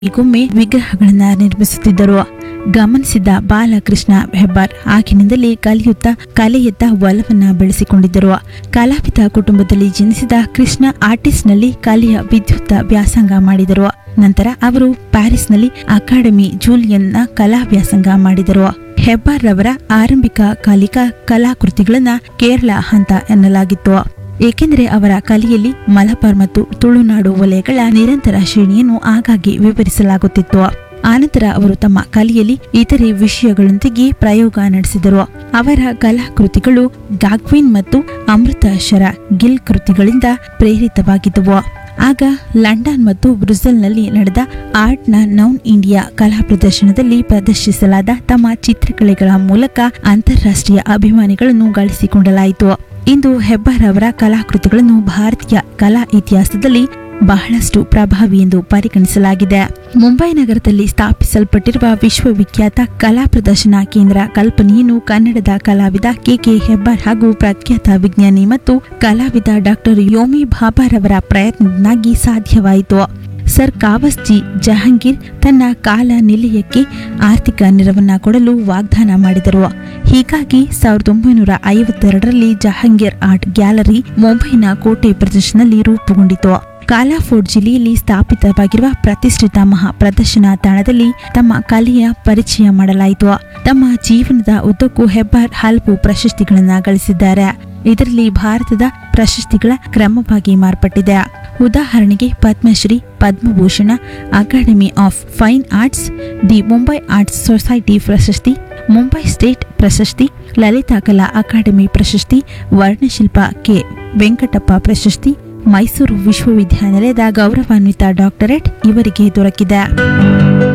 ಈಗೊಮ್ಮೆ ವಿಗ್ರಹಗಳನ್ನ ನಿರ್ಮಿಸುತ್ತಿದ್ದರು ಗಮನಿಸಿದ ಬಾಲಕೃಷ್ಣ ಹೆಬ್ಬಾರ್ ಆಗಿನಿಂದಲೇ ಕಲಿಯುತ್ತಾ ಕಲೆಯತ್ತ ಒಲವನ್ನ ಬೆಳೆಸಿಕೊಂಡಿದ್ದರು ಕಲಾವಿದ ಕುಟುಂಬದಲ್ಲಿ ಜನಿಸಿದ ಕೃಷ್ಣ ಆರ್ಟಿಸ್ಟ್ನಲ್ಲಿ ಕಲೆಯ ವಿದ್ಯುತ್ ವ್ಯಾಸಂಗ ಮಾಡಿದರು ನಂತರ ಅವರು ಪ್ಯಾರಿಸ್ನಲ್ಲಿ ಅಕಾಡೆಮಿ ಜೂಲಿಯನ್ನ ಕಲಾ ವ್ಯಾಸಂಗ ಮಾಡಿದರು ಹೆಬ್ಬಾರ್ ರವರ ಆರಂಭಿಕ ಕಾಲಿಕ ಕಲಾಕೃತಿಗಳನ್ನ ಕೇರಳ ಹಂತ ಎನ್ನಲಾಗಿತ್ತು ಏಕೆಂದರೆ ಅವರ ಕಲೆಯಲ್ಲಿ ಮಲಬಾರ್ ಮತ್ತು ತುಳುನಾಡು ವಲಯಗಳ ನಿರಂತರ ಶ್ರೇಣಿಯನ್ನು ಆಗಾಗ್ಗೆ ವಿವರಿಸಲಾಗುತ್ತಿತ್ತು ಆನಂತರ ಅವರು ತಮ್ಮ ಕಲೆಯಲ್ಲಿ ಇತರೆ ವಿಷಯಗಳೊಂದಿಗೆ ಪ್ರಯೋಗ ನಡೆಸಿದರು ಅವರ ಕಲಾಕೃತಿಗಳು ಗಾಗ್ವಿನ್ ಮತ್ತು ಅಮೃತಶರ ಗಿಲ್ ಕೃತಿಗಳಿಂದ ಪ್ರೇರಿತವಾಗಿದ್ದವು ಆಗ ಲಂಡನ್ ಮತ್ತು ಬ್ರುಸೆಲ್ನಲ್ಲಿ ನಡೆದ ಆರ್ಟ್ನ ನೌನ್ ಇಂಡಿಯಾ ಕಲಾ ಪ್ರದರ್ಶನದಲ್ಲಿ ಪ್ರದರ್ಶಿಸಲಾದ ತಮ್ಮ ಚಿತ್ರಕಲೆಗಳ ಮೂಲಕ ಅಂತಾರಾಷ್ಟ್ರೀಯ ಅಭಿಮಾನಿಗಳನ್ನು ಗಳಿಸಿಕೊಳ್ಳಲಾಯಿತು ಇಂದು ಹೆಬ್ಬಾರ್ ಅವರ ಕಲಾಕೃತಿಗಳನ್ನು ಭಾರತೀಯ ಕಲಾ ಇತಿಹಾಸದಲ್ಲಿ ಬಹಳಷ್ಟು ಪ್ರಭಾವಿ ಎಂದು ಪರಿಗಣಿಸಲಾಗಿದೆ ಮುಂಬೈ ನಗರದಲ್ಲಿ ಸ್ಥಾಪಿಸಲ್ಪಟ್ಟಿರುವ ವಿಶ್ವವಿಖ್ಯಾತ ಕಲಾ ಪ್ರದರ್ಶನ ಕೇಂದ್ರ ಕಲ್ಪನೆಯನ್ನು ಕನ್ನಡದ ಕಲಾವಿದ ಕೆಕೆ ಹೆಬ್ಬಾರ್ ಹಾಗೂ ಪ್ರಖ್ಯಾತ ವಿಜ್ಞಾನಿ ಮತ್ತು ಕಲಾವಿದ ಡಾಕ್ಟರ್ ಯೋಮಿ ಭಾಬಾರ್ ಅವರ ಪ್ರಯತ್ನದಿಂದಾಗಿ ಸಾಧ್ಯವಾಯಿತು ಸರ್ ಕಾವಸ್ಜಿ ಜಹಾಂಗೀರ್ ತನ್ನ ಕಾಲ ನಿಲಯಕ್ಕೆ ಆರ್ಥಿಕ ನೆರವನ್ನ ಕೊಡಲು ವಾಗ್ದಾನ ಮಾಡಿದರು ಹೀಗಾಗಿ ಸಾವಿರದ ಒಂಬೈನೂರ ಐವತ್ತೆರಡರಲ್ಲಿ ಜಹಾಂಗೀರ್ ಆರ್ಟ್ ಗ್ಯಾಲರಿ ಮುಂಬೈನ ಕೋಟೆ ಪ್ರದರ್ಶನದಲ್ಲಿ ರೂಪುಗೊಂಡಿತು ಕಾಲಾಫೋರ್ಡ್ ಜಿಲ್ಲೆಯಲ್ಲಿ ಸ್ಥಾಪಿತವಾಗಿರುವ ಪ್ರತಿಷ್ಠಿತ ಮಹಾ ಪ್ರದರ್ಶನ ತಾಣದಲ್ಲಿ ತಮ್ಮ ಕಲೆಯ ಪರಿಚಯ ಮಾಡಲಾಯಿತು ತಮ್ಮ ಜೀವನದ ಉದ್ದಕ್ಕೂ ಹೆಬ್ಬಾರ್ ಹಲವು ಪ್ರಶಸ್ತಿಗಳನ್ನ ಗಳಿಸಿದ್ದಾರೆ ಇದರಲ್ಲಿ ಭಾರತದ ಪ್ರಶಸ್ತಿಗಳ ಕ್ರಮವಾಗಿ ಮಾರ್ಪಟ್ಟಿದೆ ಉದಾಹರಣೆಗೆ Padmashri Padmabhushan academy of fine arts the Mumbai arts society ಪ್ರಶಸ್ತಿ ಮುಂಬೈ ಸ್ಟೇಟ್ ಪ್ರಶಸ್ತಿ ಲಲಿತಾ ಕಲಾ ಅಕಾಡೆಮಿ ಪ್ರಶಸ್ತಿ ವರ್ಣಶಿಲ್ಪ ಕೆ ವೆಂಕಟಪ್ಪ ಪ್ರಶಸ್ತಿ ಮೈಸೂರು ವಿಶ್ವವಿದ್ಯಾನಿಲಯದ ಗೌರವಾನ್ವಿತ ಡಾಕ್ಟರೇಟ್ ಇವರಿಗೆ ದೊರಕಿದೆ